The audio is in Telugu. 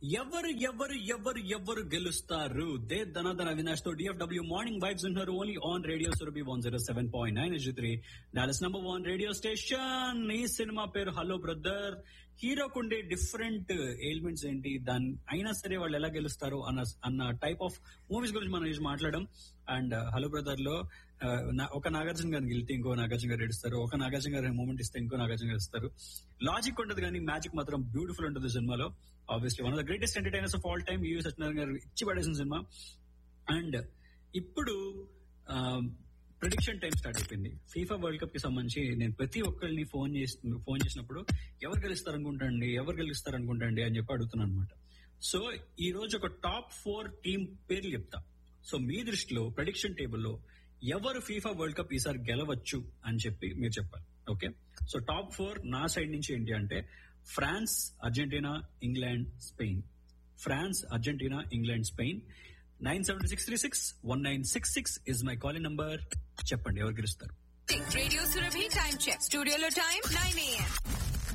ఎవరు ఎవరు ఎవరు ఎవరు గెలుస్తారు దే ధనాధన అవినాష్ తో డిఎఫ్డబ్ల్యూ మార్నింగ్ వైబ్స్ ఉన్నారు only on radio Surabhi one zero seven point nine S three Dallas number one radio station ఈ సినిమా పేరు హలో బ్రదర్ హీరోకుండే డిఫరెంట్ ఎలిమెంట్స్ ఏంటి దాని అయినా సరే వాళ్ళు ఎలా గెలుస్తారు అన్న అన్న టైప్ ఆఫ్ మూవీస్ గురించి మనం ఈరోజు మాట్లాడడం అండ్ హలో బ్రదర్ లో ఆ, నా- ఒక నాగార్జున గారిని గెలితే ఇంకో నాగార్జున గారు ఏడుస్తారు ఒక నాగార్జున గారి మూమెంట్ ఇస్తే ఇంకో నాగార్జున గారు ఇస్తారు లాజిక్ ఉండదు కానీ మ్యాజిక్ మాత్రం బ్యూటిఫుల్ ఉంటుంది సినిమాలో obviously one of the greatest entertainers of all time US Satyanarayana గారు ఇచ్చి పడేసిన సినిమా అండ్ ఇప్పుడు ప్రిడిక్షన్ టైం స్టార్ట్ అయిపోయింది ఫీఫా వరల్డ్ కప్ కి సంబంధించి నేను ప్రతి ఒక్కరిని ఫోన్ చేసి ఫోన్ చేసినప్పుడు ఎవరు గెలుస్తారు అనుకుంటాండి ఎవరు గెలుస్తారు అనుకుంటాండి అని చెప్పి అడుగుతున్నాను అనమాట సో ఈ రోజు ఒక టాప్ ఫోర్ టీం పేర్లు చెప్తా సో మీ దృష్టిలో ప్రెడిక్షన్ టేబుల్లో ఎవరు ఫీఫా వరల్డ్ కప్ ఈసారి గెలవచ్చు అని చెప్పి మీరు చెప్పాలి ఓకే సో టాప్ ఫోర్ నా సైడ్ నుంచి ఏంటి అంటే France Argentina England Spain France Argentina England Spain nine seven six three six one nine six six is my calling number చెప్పండి ఎవరు గెలుస్తారు Radio Surabhi time check. Studio lo time 9 a.m.